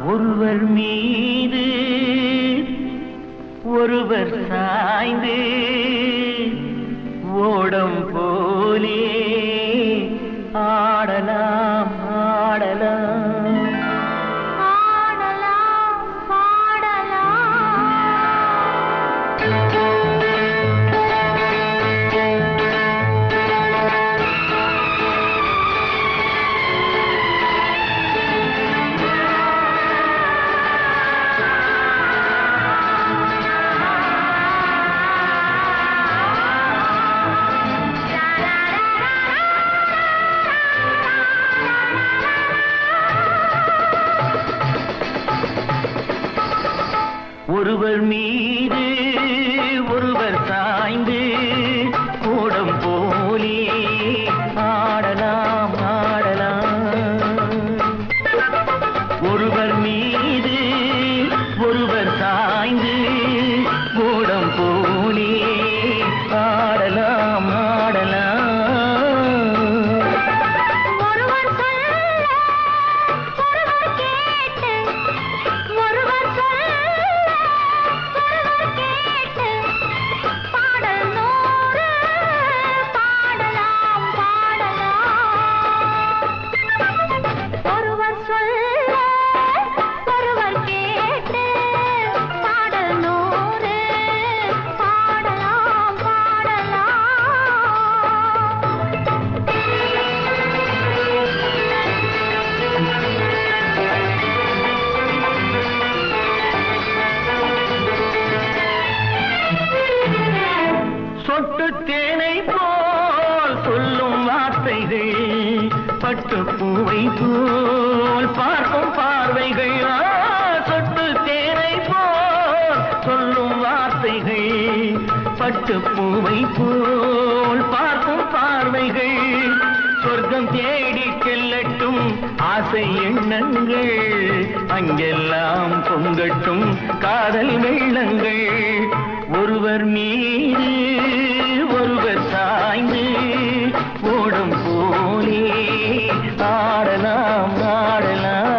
ஒருவர் மீது ஒருவர் சாய்ந்து ஓடம் போலே ஆடலாம் ஆடலாம் ஆடலாம் பாடலாம் ஒருவர் மீது ஒருவர் சாய்ந்து ஓடம் போலே ஆடலாம் ஆடலாம் ஒருவர் மீது ஒருவர் சாய்ந்து ஓடம் போலே ஆடலாம் ஆடலாம் ஒருவர் சொல்ல ஒருவர் கேட்டு ஒருவர் சொல்ல ஒருவர் கேட்டு பாடல் நூறு பாடலாம் பாடலாம் ஒருவர் சொல்ல ஒருவர் கேட்டு பாடல் நூறு பாடலாம் பாடலாம் சொட்டு தேனை போல் சொல்லும் வார்த்தைகள் பட்டு பூவை போல் பார்க்கும் பார்வைகள் ஆ, சொட்டு தேனை போல் சொல்லும் வார்த்தைகள் பட்டு பூவை போல் பார்க்கும் பார்வைகள் சொர்க்கம் தேடி செல்லட்டும் ஆசை எண்ணங்கள் அங்கெல்லாம் பொங்கட்டும் காதல் வெள்ளங்கள் ஒருவர் மீது ஒருவர் சாய்ந்து ஓடும் போலே ஆடலாம் ஆடலாம்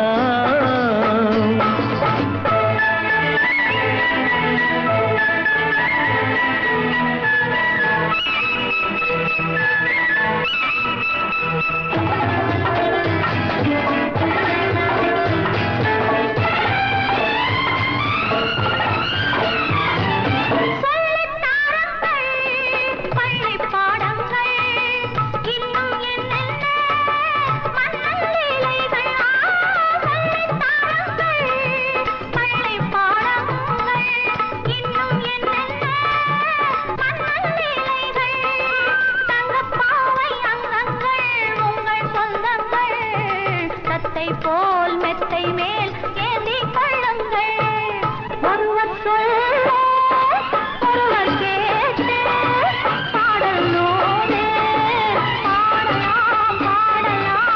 சொல்லித் தாருங்கள் பள்ளிப் பாடங்கள் இன்னும் என்னென்ன மன்னன் லீலைகள் ஆ, சொல்லித் தாருங்கள் பள்ளிப் பாடங்கள் இன்னும் என்னென்ன மன்னன் லீலைகள் தங்கப்பாவை அங்கங்கள் உங்கள் சொந்தங்கள் தத்தை போல் மெத்தை மேல் ஏந்திக் கொள்ளுங்கள் ஒருவர் சொல்ல ஒருவர் கேட்டு பாடல் நூறு பாடலாம் பாடலாம்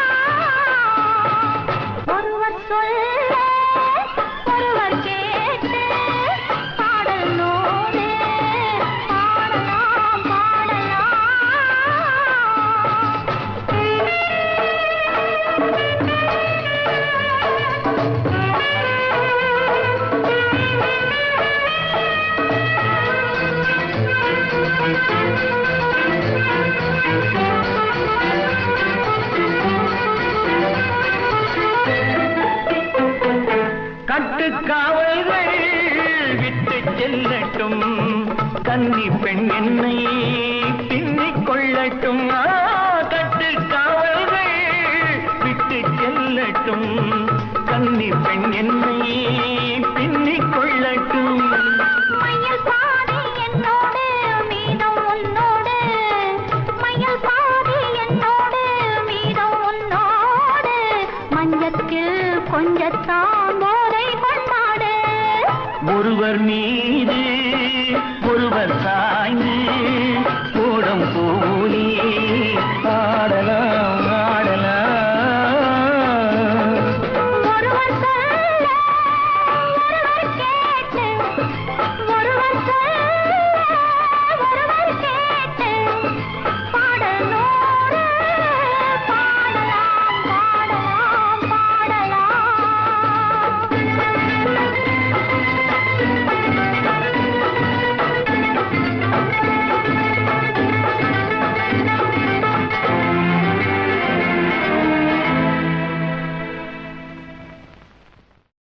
ஒருவர் சொல்ல ஒருவர் கேட்டு பாடல் நூறு பாடலாம் பாடலாம் கட்டுக்காவல்கள் விட்டு செல்லட்டும் கன்னி பெண் என்னை பின்னிக் கொள்ளட்டும் ஆ, கட்டுக்காவல்கள் விட்டு செல்லட்டும் கன்னி பெண் என்னை பின்னிக் கொள்ளட்டும் மயில் பாதி என்னோடு மீதம் உன்னோடு மயில் பாதி என்னோடு மீதம் உன்னோடு மஞ்சத்தில் கொஞ்சத்தான் போதை கொண்டாடு ஒருவர் மீது ஒருவர் சாய்ந்து ஓடம் போலே ஆடலாம் ஆடலாம்